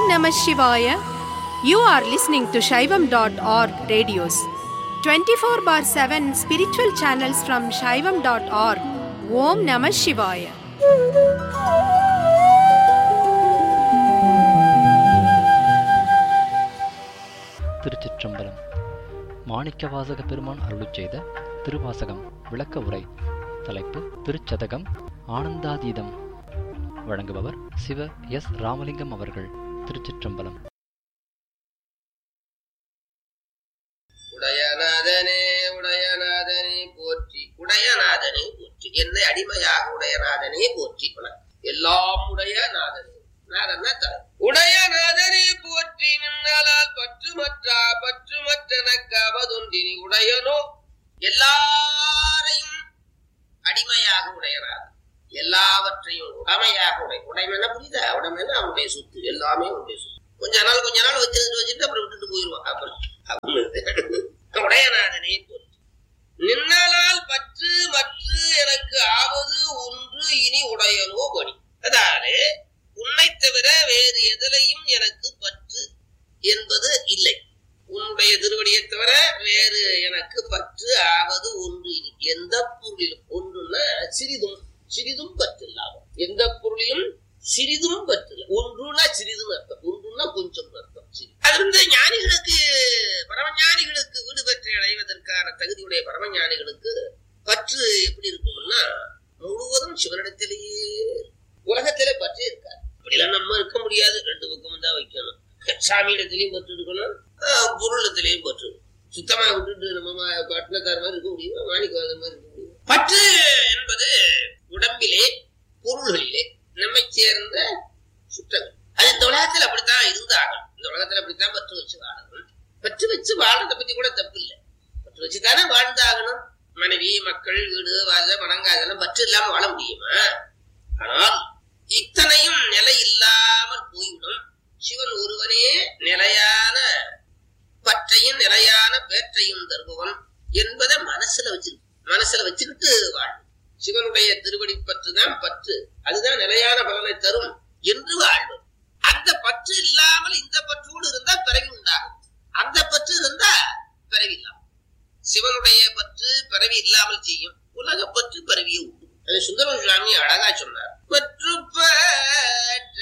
Namah Shivaya. You are listening to Shaivam.org radios. 24 bar 7 spiritual channels from Shaivam.org. Om Namah Shivaya. திருச்சிற்றம்பலம் மாணிக்கவாசக பெருமான் அருளுச் செய்த திருவாசகம் விளக்க உரை தலைப்பு திருச்சதகம் ஆனந்தாதீதம் வழங்குபவர் சிவ எஸ் ராமலிங்கம் அவர்கள் திருச்சிற்றம்பலம் உடையநாதனே உடையநாதனே போற்றி உடையநாதனே போற்றி என்னை அடிமையாக உடையநாதனே போற்றி உனக்கு எல்லாம் உடைய நாதனே நாதன்னா தலை உடையநாதனே போற்றி நின்னாலால் பற்றுமற்றா பற்றுமற்றனக்காவதொன்றினி உடையனோ எல்லாரையும் அடிமையாக உடையநாதன் எல்லாவற்றையும் உடமையாக உடை உடைமைன்னா புரியுதா உடைமைன்னா அவனுடைய சொத்து எல்லாமே அவனுடைய சொத்து கொஞ்ச நாள் கொஞ்ச நாள் வச்சிருந்து வச்சுட்டு அப்புறம் விட்டுட்டு போயிடுவான் அப்புறம் அவனு உடையநாதனே போற்றி நின்னலால் பற்று மற்று எனக்கு ஆவது ஒன்று இனி உடையனோ பணி அதாவது உன்னை தவிர வேறு எதிலையும் எனக்கு பற்று என்பது இல்லை உன்னுடைய திருவடியை தவிர வேறு எனக்கு பற்று ஆவது ஒன்று இனி எந்த பொருளிலும் ஒன்றுன்னா சிறிதும் சிறிதும் பற்று இல்லாமல் எந்த பொருளிலும் சிறிதும் பற்றில்லை ஒன்றுனா சிறிதுன்னு அர்த்தம் ஒன்றுனா கொஞ்சம் அர்த்தம் சிறிது. அது வந்து ஞானிகளுக்கு பரமஞானிகளுக்கு வீடு பெற்று அடைவதற்கான தகுதியுடைய பரமஞானிகளுக்கு பற்று எப்படி இருக்கும்னா முழுவதும் சிவனிடத்திலேயே உலகத்திலே பற்று இருக்காது இப்படிலாம் நம்ம இருக்க முடியாது ரெண்டு பக்கமும் தான் வைக்கணும் சாமியிடத்திலையும் பற்று இருக்கணும் ஆஹ், பொருளிடத்திலையும் பற்று சுத்தமா விட்டுட்டு நம்ம பட்டினக்கார மாதிரி இருக்க முடியுமா மாணிக்கவாத மாதிரி இருக்க முடியுமா பற்று என்பது உடம்பிலே பொருள்களிலே நம்மை சேர்ந்த சுற்றங்கள் அது இந்த உலகத்துல அப்படித்தான் இருந்தாகணும் இந்த உலகத்துல அப்படித்தான் பற்று வச்சு வாழணும் பற்று வச்சு வாழ்றத பத்தி கூட தப்பு இல்லை பற்று வச்சு தானே வாழ்ந்தாகணும் மனைவி மக்கள் வீடு வாச மனங்க அதெல்லாம் பற்று இல்லாம வாழ முடியுமா ஆனால் இத்தனையும் நிலை இல்லாமல் போய்விடும் சிவன் ஒருவனே நிலையான பற்றையும் நிலையான பேற்றையும் தருபவன் என்பதை மனசுல வச்சிருக்கு மனசுல வச்சுக்கிட்டு வாழும் சிவனுடைய திருவடி பற்று தான் பற்று அதுதான் நிலையான பலனை தரும் என்று வாழ்வு அந்த பற்று இல்லாமல் இந்த பற்றோடு இருந்தா பிறவி உண்டாகும் அந்த பற்று இருந்தா பிறவி இல்லாமல் சிவனுடைய பற்று பிறவி இல்லாமல் செய்யும் உலக பற்று பிறவியை உண்டு அது சுந்தர சுவாமி அழகா சொன்னார் பற்று பற்ற